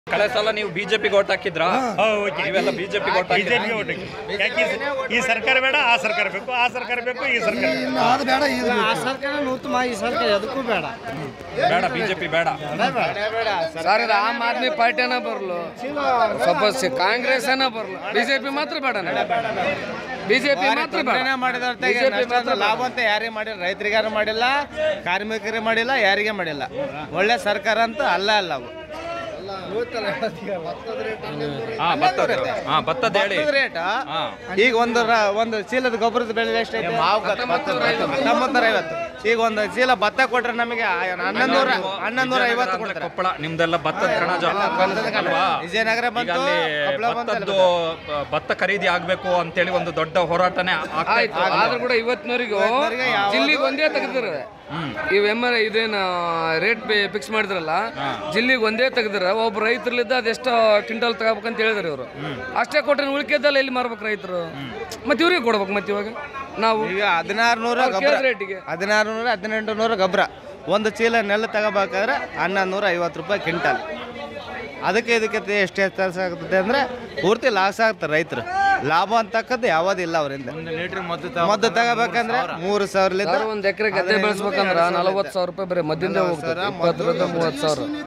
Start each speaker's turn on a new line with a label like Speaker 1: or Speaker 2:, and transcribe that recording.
Speaker 1: ಕಳೆ ಸಲ ನೀವು ಬಿಜೆಪಿಗೆ ಓಟ್ ಹಾಕಿದ್ರಾ ನೀವೆಲ್ಲ ಬಿಜೆಪಿಗೆ ಓಟ್ ಹಾಕಿದ್ರಾ
Speaker 2: ಬಿಜೆಪಿ ಓಟಿಗೆ ಯಾಕೆ ಈ ಸ- ಈ ಸರ್ಕಾರ ಬೇಡ ಆ ಸರ್ಕಾರ ಬೇಕು ಆ ಸರ್ಕಾರ ಬೇಕು ಈ ಸರ್ಕಾರ ಬೇಕು.
Speaker 3: ಅದು ಬೇಡ ಇದು ಬೇಕು.
Speaker 4: ಆ ಸರ್ಕಾರ ಉತ್ತಮ ಈ ಸರ್ಕಾರ ಎದಕ್ಕೂ ಬೇಡ
Speaker 1: ಬೇಡ ಬಿಜೆಪಿ ಬೇಡ
Speaker 5: ಸರ್ ಇದು ಆಮ್ ಆದ್ಮಿ ಪಾರ್ಟಿನ ಬರಲು ಸ್ವಲ್ಪ ಸಿ- ಕಾಂಗ್ರೆಸ್ ಅನ್ನ ಬರಲು ಬಿಜೆಪಿ ಮಾತ್ರ ಬೇಡ ಬಿಜೆಪಿ ಮಾತ್ರ ಬೇಡ ಬಿಜೆಪಿ ಮಾತ್ರ
Speaker 4: ಲಾಭ ಅಂತ ಯಾರಿಗೆ ಮಾಡಿಲ್ಲ ರೈತರಿಗಾರು ಮಾಡಿಲ್ಲ ಕಾರ್ಮಿಕರಿಗೆ ಮಾಡಿಲ್ಲ ಯಾರಿಗೆ ಮಾಡಿಲ್ಲ ಒಳ್ಳೆ ಸರ್ಕಾರ ಅಂತ ಅಲ್ಲ ಅಲ್ಲ ಅವು
Speaker 1: ಹಾ ಭತ್ತದ ಹಾ ಭತ್ತದ ಹೇಳಿ
Speaker 4: ರೇಟ್
Speaker 1: ಹಾ
Speaker 4: ಈಗ ಒಂದು ರ- ಒಂದು ಚೀಲದ ಗೊಬ್ಬರದ ಬೆಲೆ ಎಷ್ಟೈತೆ ಹತ್ತೊಂಬತ್ತು ಐವತ್ತು ಈಗ ಒಂದು ಚೀಲ ಭತ್ತ ಕೊಟ್ರೆ ನಮಗೆ ಹನ್ನೊಂದು ನೂರ ಹನ್ನೊಂದು ನೂರ ಐವತ್ತು
Speaker 1: ಅಂದ್ರೆ
Speaker 4: ಕೊಡ್ತಾರೆ
Speaker 1: ಕೊಪ್ಪಳ ನಿಮ್ದೆಲ್ಲ ಭತ್ತದ ಕಣಜ ಅಲ್ವಾ
Speaker 4: ವಿಜಯನಗರ
Speaker 1: ಈಗ
Speaker 4: ಬಂತು
Speaker 1: ಅಲ್ಲಿ
Speaker 4: ಕೊಪ್ಪಳ ಬಂತು
Speaker 1: ಭತ್ತದ್ದು ಬ- ಭತ್ತ ಖರೀದಿ ಆಗ್ಬೇಕು ಅಂತೇಳಿ ಒಂದು ದೊಡ್ಡ ಹೋರಾಟನೇ ಆಗ್ತಾ
Speaker 5: ಆಯ್ತು
Speaker 1: ಇತ್ತು
Speaker 5: ಆದ್ರೂ ಕೂಡ ಇವತ್ತಿನವರೆಗೂ ಜಿಲ್ಲಿಗೆ ಒಂದೇ ತೆಗೆದಿರ ಇವ್ ಎಮ್ ಆರ್ ಇದೇನು ರೇಟ್ ಫಿಕ್ಸ್ ಮಾಡಿದ್ರಲ್ಲ ಜಿಲ್ಲಿಗೆ ಒಂದೇ ತೆಗೆದಿರ ಒಬ್ಬ ರೈತರಲ್ಲಿದ್ದ ಅದೆಷ್ಟೋ ಕ್ವಿಂಟಲ್ ತಗೋಬೇಕಂತ ಹೇಳಿದ್ರು ಇವರು ಅಷ್ಟೇ ಕೊಟ್ರೆ ಉಳಿಕೆದಲ್ಲ ಎಲ್ಲಿ ಮಾರ್ಬೇಕು ರೈತರು ಮತ್ತೆ ಇವ್ರಿಗೆ ಕೊಡ್ಬೇಕು ಮತ್ತೆ ಇವಾಗ ನಾವು
Speaker 4: ಈಗ ಹದಿನಾರು ನೂರ
Speaker 5: ಅವ್ರು
Speaker 4: ಗೊಬ್ಬರ
Speaker 5: ಕೇಳಿದ ರೇಟಿಗೆ
Speaker 4: ಹದಿನಾರು ನೂರ ಹದಿನೆಂಟು ನೂರ ಗೊಬ್ಬರ ಒಂದು ಚೀಲ ನೆಲ್ಲು ತಗೋಬೇಕಾದ್ರೆ ಹನ್ನೊಂದು ನೂರ ಐವತ್ತು ರೂಪಾಯಿ ಕ್ವಿಂಟಲ್ ಅದಕ್ಕೆ ಇದಕ್ಕೆ ತೆ- ಎಷ್ಟು ವ್ಯತ್ಯಾಸ ಆಗ್ತದೆ ಅಂದರೆ ಪೂರ್ತಿ ಲಾಸ್ ಆಗ್ತಾರೆ ರೈತರು ಲಾಭ ಅಂತಕ್ಕದ್ದು ಯಾವುದಿಲ್ಲ ಅವರಿಂದ ಮದ್ದು ತಗೋಬೇಕಂದ್ರೆ ಮೂರು ಸಾವಿರಲಿಂದ
Speaker 5: ಒಂದ್ ಎಕರೆ ಗದ್ದೆ ಬೆಳೆಸ್ಬೇಕಂದ್ರ ನಲವತ್ತು ಸಾವಿರ ರೂಪಾಯಿ ಬರೀ ಮದ್ದಿಂದ ಹೋಗ್ತದೆ ಇಪ್ಪತ್ತರಿಂದ ಮೂವತ್ತು ಸಾವಿರ